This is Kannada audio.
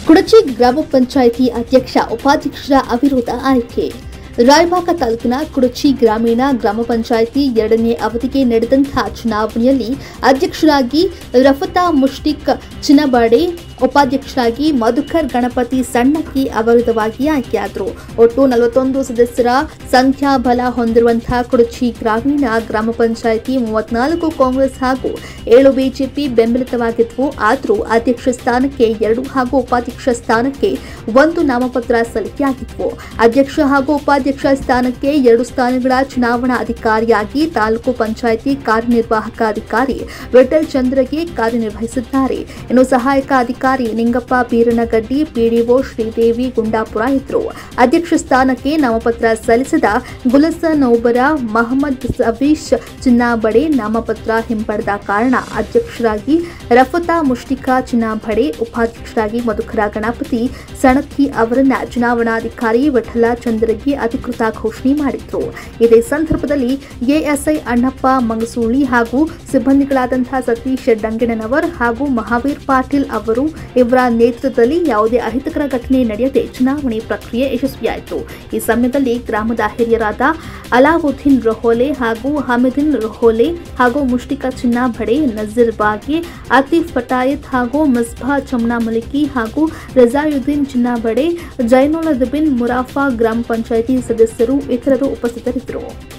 ಕುಡಚಿ ಗ್ರಾಮ ಪಂಚಾಯಿತಿ ಅಧ್ಯಕ್ಷ ಉಪಾಧ್ಯಕ್ಷರ ಅವಿರೋಧ ಆಯ್ಕೆ ರಾಯಬಾಗ ತಾಲೂಕಿನ ಕುಡಚಿ ಗ್ರಾಮೀಣ ಗ್ರಾಮ ಪಂಚಾಯಿತಿ ಎರಡನೇ ಅವಧಿಗೆ ನಡೆದಂತಹ ಚುನಾವಣೆಯಲ್ಲಿ ಅಧ್ಯಕ್ಷರಾಗಿ ರಫತಾ ಮುಷ್ಟಿಕ್ ಚಿನಬಾಡೆ ಉಪಾಧ್ಯಕ್ಷರಾಗಿ ಮಧುಕರ್ ಗಣಪತಿ ಸಣ್ಣಕ್ಕಿ ಅವಿರೋಧವಾಗಿ ಆಯ್ಕೆಯಾದರು ಒಟ್ಟು ನಲವತ್ತೊಂದು ಸದಸ್ಯರ ಸಂಖ್ಯಾಬಲ ಹೊಂದಿರುವಂತಹ ಕುಡಚಿ ಗ್ರಾಮೀಣ ಗ್ರಾಮ ಪಂಚಾಯಿತಿ ಮೂವತ್ನಾಲ್ಕು ಕಾಂಗ್ರೆಸ್ ಹಾಗೂ ಏಳು ಬಿಜೆಪಿ ಬೆಂಬಲಿತವಾಗಿದ್ವು ಆದರೂ ಅಧ್ಯಕ್ಷ ಸ್ಥಾನಕ್ಕೆ ಎರಡು ಹಾಗೂ ಉಪಾಧ್ಯಕ್ಷ ಸ್ಥಾನಕ್ಕೆ ಒಂದು ನಾಮಪತ್ರ ಸಲ್ಲಿಕೆಯಾಗಿದ್ವು ಅಧ್ಯಕ್ಷ ಹಾಗೂ ಉಪಾಧ್ಯಕ್ಷ ಸ್ಥಾನಕ್ಕೆ ಎರಡು ಸ್ಥಾನಗಳ ಚುನಾವಣಾ ಅಧಿಕಾರಿಯಾಗಿ ತಾಲೂಕು ಪಂಚಾಯಿತಿ ಕಾರ್ಯನಿರ್ವಾಹಕ ಅಧಿಕಾರಿ ವಿಠಲ್ ಚಂದ್ರಗೆ ಕಾರ್ಯನಿರ್ವಹಿಸಿದ್ದಾರೆ ಇನ್ನು ಸಹಾಯಕ ಅಧಿಕಾರಿ ನಿಂಗಪ್ಪ ಬೀರನಗಡ್ಡಿ ಪಿಡಿಒ ಶ್ರೀದೇವಿ ಗುಂಡಾಪುರ ಇದ್ರು ಅಧ್ಯಕ್ಷ ಸ್ಥಾನಕ್ಕೆ ನಾಮಪತ್ರ ಸಲ್ಲಿಸಿದ ಗುಲಸನೌಬರ ಮಹಮ್ಮದ್ ಸವೀಶ್ ಚಿನ್ನಾಬಡೆ ನಾಮಪತ್ರ ಹಿಂಪಡೆದ ಕಾರಣ ಅಧ್ಯಕ್ಷರಾಗಿ ರಫತಾ ಮುಷ್ಟಿಕಾ ಚಿನ್ನಾಬಡೆ ಉಪಾಧ್ಯಕ್ಷರಾಗಿ ಮಧುಕರ ಗಣಪತಿ ಸಣಕ್ಕಿ ಅವರನ್ನ ಚುನಾವಣಾಧಿಕಾರಿ ವಿಠಲ ಚಂದ್ರಗೆ ಅಧಿಕೃತ ಘೋಷಣೆ ಮಾಡಿದ್ರು ಇದೇ ಸಂದರ್ಭದಲ್ಲಿ ಎಎಸ್ಐ ಅಣ್ಣಪ್ಪ ಮಂಗಸೂಳಿ ಹಾಗೂ ಸಿಬ್ಬಂದಿಗಳಾದಂತಹ ಸತೀಶ್ ಡಂಗಿಣನವರ್ ಹಾಗೂ ಮಹಾವೀರ್ ಪಾಟೀಲ್ ಅವರು ಇವರ ನೇತೃತ್ವದಲ್ಲಿ ಯಾವುದೇ ಅಹಿತಕರ ಘಟನೆ ನಡೆಯದೆ ಚುನಾವಣೆ ಪ್ರಕ್ರಿಯೆ ಯಶಸ್ವಿಯಾಯಿತು ಈ ಸಮಯದಲ್ಲಿ ಗ್ರಾಮದ ಹಿರಿಯರಾದ ಅಲಾವುದ್ದೀನ್ ರೊಹೋಲೆ ಹಾಗೂ ಹಮೀದಿನ್ ರೊಹೋಲೆ ಹಾಗೂ ಮುಷ್ಟಿಕಾ ಚಿನ್ನಾಬಡೆ ನಜೀರ್ ಬಾಗಿ ಆತಿಫ್ ಪಟಾಯತ್ ಹಾಗೂ ಮಿಸ್ಬಾ ಚಮ್ನಾ ಮಲಿಕಿ ಹಾಗೂ ರಜಾಯುದ್ದೀನ್ ಚಿನ್ನಾಬಡೆ ಜೈನುಲದಬಿನ್ ಮುರಾಫಾ ಗ್ರಾಮ ಪಂಚಾಯಿತಿ ಸದಸ್ಯರು ಇತರರು ಉಪಸ್ಥಿತರಿದ್ದರು